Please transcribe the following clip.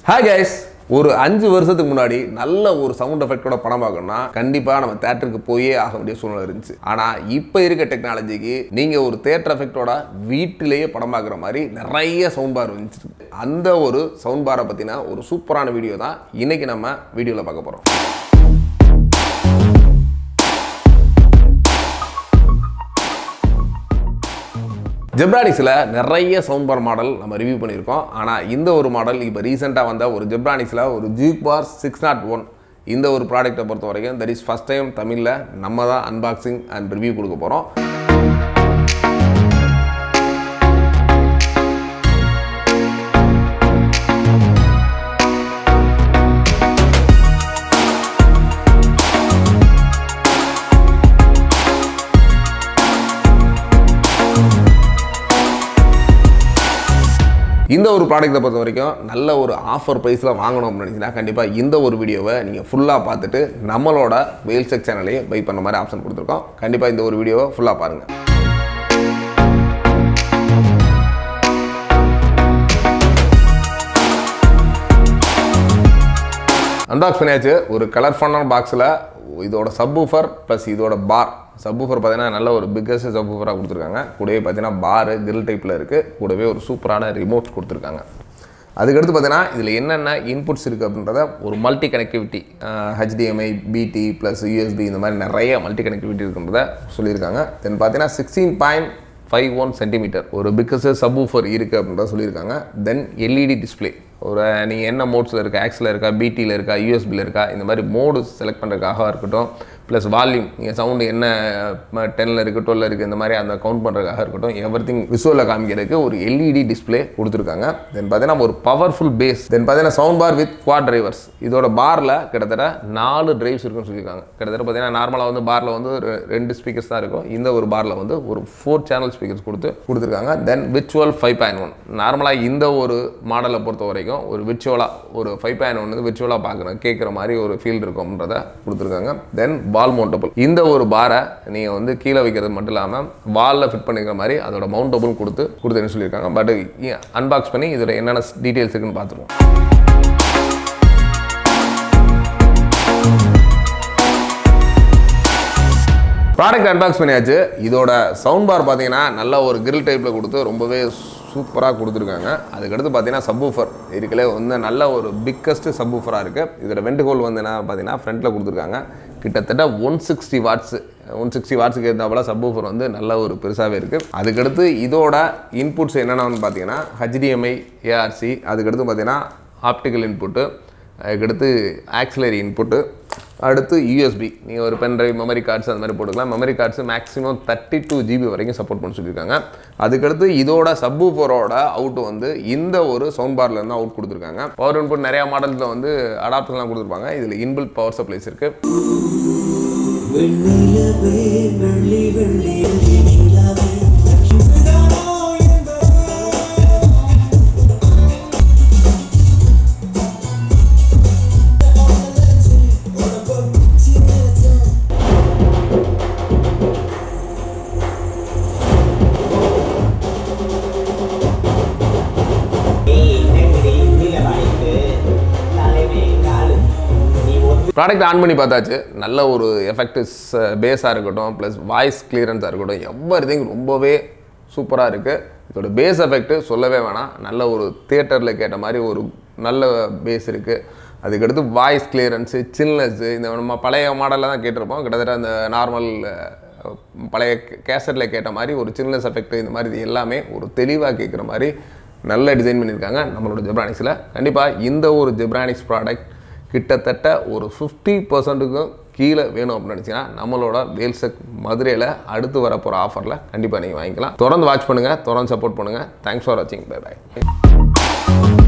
hi guys ஒரு அஞ்சு வருஷத்துக்கு முன்னாடி நல்ல ஒரு சவுண்ட் எஃபெக்டோட படம் பார்க்கணும்னா கண்டிப்பாக நம்ம தேட்டருக்கு போயே ஆக வேண்டிய சூழ்நிலை இருந்துச்சு ஆனால் இப்போ இருக்க டெக்னாலஜிக்கு நீங்கள் ஒரு தேட்டர் எஃபெக்டோட வீட்டிலேயே படம் பார்க்குற மாதிரி நிறைய சவுண்ட் பார் வந்துச்சு அந்த ஒரு சவுண்ட் பாரை பற்றின ஒரு சூப்பரான வீடியோ தான் இன்னைக்கு நம்ம வீடியோவில் பார்க்க போகிறோம் ஜெப்ரானிக்ஸில் நிறைய சவுண்ட் பார் மாடல் நம்ம ரிவ்யூ பண்ணியிருக்கோம் ஆனால் இந்த ஒரு மாடல் இப்போ ரீசெண்டாக வந்த ஒரு ஜெப்ரானிக்ஸில் ஒரு juke bar six dot one இந்த ஒரு ப்ராடக்ட்டை பொறுத்த வரைக்கும் தட் இஸ் ஃபஸ்ட் டைம் தமிழில் நம்ம தான் அன்பாக்சிங் அண்ட் ரிவ்யூ கொடுக்க போகிறோம் இந்த ஒரு ப்ராடக்ட்டை பொறுத்த வரைக்கும் நல்ல ஒரு ஆஃபர் ப்ரைஸில் வாங்கணும் அப்படின்னு நினச்சிங்கன்னா கண்டிப்பாக இந்த ஒரு வீடியோவை நீங்கள் ஃபுல்லாக பார்த்துட்டு நம்மளோட வேல்செக் சேனலையே பை பண்ண மாதிரி ஆப்ஷன் கொடுத்துருக்கோம் கண்டிப்பாக இந்த ஒரு வீடியோவை ஃபுல்லாக பாருங்கள் அன்பாக்ஸ் பண்ணியாச்சு ஒரு கலர்ஃபுல்லான பாக்ஸில் இதோட சப்வூஃபர் ப்ளஸ் இதோட பார் சப்வூஃபர் பார்த்தீங்கன்னா நல்ல ஒரு பிக்கஸ்ட் சப்வூஃபராக கொடுத்துருக்காங்க கூடவே பார்த்தீங்கன்னா பாரு கிரில் டைப்பில் இருக்குது கூடவே ஒரு சூப்பரான ரிமோட் கொடுத்துருக்காங்க அதுக்கடுத்து பார்த்தீங்கன்னா இதில் என்னென்ன இன்புட்ஸ் இருக்குது அப்படின்றத ஒரு multi connectivity HDMI BT plus USB இந்த மாதிரி நிறைய மல்டி கனெக்டிவிட்டி இருக்குன்றத சொல்லியிருக்காங்க தென் பார்த்தீங்கன்னா sixteen point five one centimetre ஒரு பிக்கஸ்ட் சப்வூஃபர் இருக்குது அப்படின்றத சொல்லியிருக்காங்க தென் எல்இடி டிஸ்பிளே ஒரு நீங்கள் என்ன மோட்ஸில் இருக்கா ஆக்ஸில் இருக்கா பிடியில் இருக்கா யூஎஸ்பியில் இருக்கா இந்த மாதிரி மோடு செலக்ட் பண்ணுறதுக்காக இருக்கட்டும் ப்ளஸ் வால்யூம் நீங்கள் சவுண்டு என்ன டென்னில் இருக்குது டுவெல் இருக்குது இந்த மாதிரி அந்த கவுண்ட் பண்ணுறதுக்காக இருக்கட்டும் எவ்ரி திங் விசுவலில் காமிக்கிறதுக்கு ஒரு எல்இடி டிஸ்பிளே கொடுத்துருக்காங்க தென் பார்த்தீங்கன்னா ஒரு பவர்ஃபுல் பேஸ் தென் பார்த்தீங்கன்னா sound bar with quad drivers இதோட பாரில் கிட்டத்தட்ட நாலு டிரைவ்ஸ் இருக்குன்னு சொல்லியிருக்காங்க கிட்டத்தட்ட பார்த்தீங்கன்னா நார்மலாக வந்து பாரில் வந்து ரெ- ரெண்டு ஸ்பீக்கர்ஸ் தான் இருக்கும் இந்த ஒரு பாரில் வந்து ஒரு ஃபோர் சேனல் ஸ்பீக்கர்ஸ் கொடுத்து கொடுத்துருக்காங்க then virtual five point one நார்மலாக இந்த ஒரு மாடலை பொறுத்த வரைக்கும் ஒரு விர்ச்சுவலாக ஒரு ஃபைவ் பாயிண்ட் ஒன் வந்து விர்ச்சுவலாக பார்க்குறேன் கேட்குற மாதிரி ஒரு ஃபீல் இருக்கும்ன்றத கொடுத்துருக்காங்க தென் வால் மவுண்டபிள் இந்த ஒரு பாரை நீங்கள் வந்து கீழே வைக்கிறது மட்டும் இல்லாமல் வாலில் ஃபிட் பண்ணிக்கிற மாதிரி அதோட மவுண்டபிள் கொடுத்து கொடுத்துன்னு சொல்லியிருக்காங்க பட் அன்பாக்ஸ் பண்ணி இதோட என்னென்ன டீட்டெயில்ஸ் இருக்குன்னு பார்த்துருவோம் ப்ராடக்ட் அன்பாக்ஸ் பண்ணியாச்சு இதோட சவுண்ட் பார் பார்த்தீங்கன்னா நல்ல ஒரு கிரில் டைப்பில் கொடுத்து ரொம்பவே சூப்பராக கொடுத்துருக்காங்க அதுக்கடுத்து பார்த்தீங்கன்னா சப்வூஃபர் இருக்கலே வந்து நல்ல ஒரு பிக்கஸ்ட் சப்வூஃபராக இருக்குது இதோட வெண்ட் ஹோல் வந்து என்ன பார்த்தீங்கன்னா ஃப்ரண்ட்டில் கொடுத்துருக்காங்க கிட்டத்தட்ட one sixty watts one sixty வாட்ஸுக்கு ஏற்றாப்புல சப்வூஃபர் வந்து நல்ல ஒரு பெருசாகவே இருக்குது அதுக்கடுத்து இதோட இன்புட்ஸ் என்னென்னு பார்த்தீங்கன்னா ஹெச்டிஎம்ஐ ஏஆர்சி அதுக்கடுத்து பார்த்தீங்கன்னா ஆப்டிக்கல் இன்புட்டு அதுக்கடுத்து ஆக்சிலரி இன்புட்டு அடுத்து யூஎஸ்பி நீங்கள் ஒரு பென் ட்ரைவ் மெமரி கார்ட்ஸ் அந்த மாதிரி போட்டுக்கலாம் memory cards maximum thirty two GB வரைக்கும் சப்போர்ட் பண்ண சொல்லியிருக்காங்க அதுக்கடுத்து இதோட சப்வூஃபரோட அவுட் வந்து இந்த ஒரு சவுண்ட் பார்ல இருந்து அவுட் கொடுத்துருக்காங்க பவர் இன்புட் நிறைய மாடல்ஸில் வந்து அடாப்டர்லாம் கொடுத்துருப்பாங்க இதில் இன்பில்ட் பவர் சப்ளைஸ் இருக்குது வெண்ணிலவே வெள்ளி வெள்ளி நிலாவே இதுதானோ இந்த ப்ராடக்ட் ஆன் பண்ணி பார்த்தாச்சு நல்ல ஒரு எஃபெக்டிவ்ஸ் பேஸாக இருக்கட்டும் ப்ளஸ் வாய்ஸ் கிளியரன்ஸாக இருக்கட்டும் எவ்வரி ரொம்பவே சூப்பராக இருக்குது இதோட பேஸ் எஃபெக்ட் சொல்லவே வேணாம் நல்ல ஒரு தியேட்டரில் கேட்ட மாதிரி ஒரு நல்ல பேஸ் இருக்குது அதுக்கடுத்து வாய்ஸ் கிளியரன்ஸு சில்னஸ்ஸு இந்த நம்ம பழைய மாடலில் தான் கேட்டிருப்போம் கிட்டத்தட்ட அந்த நார்மல் பழைய கேசட்டில் கேட்ட மாதிரி ஒரு சில்னஸ் எஃபெக்ட் இந்த மாதிரி இது எல்லாமே ஒரு தெளிவாக கேட்குற மாதிரி நல்ல டிசைன் பண்ணியிருக்காங்க நம்மளோட ஜெப்ரானிக்ஸில் கண்டிப்பாக இந்த ஒரு ஜெப்ரானிக்ஸ் ப்ராடக்ட் கிட்டத்தட்ட ஒரு ஃபிஃப்டி பர்சன்ட்டுக்கும் கீழே வேணும் அப்படின்னு நினச்சிங்கன்னா நம்மளோட வேல்செக் மதுரையில் அடுத்து வர போகிற ஆஃபரில் கண்டிப்பாக நீங்கள் வாங்கிக்கலாம் தொடர்ந்து வாட்ச் பண்ணுங்கள் தொடர்ந்து சப்போர்ட் பண்ணுங்கள் தேங்க்ஸ் ஃபார் வாட்சிங் பை பை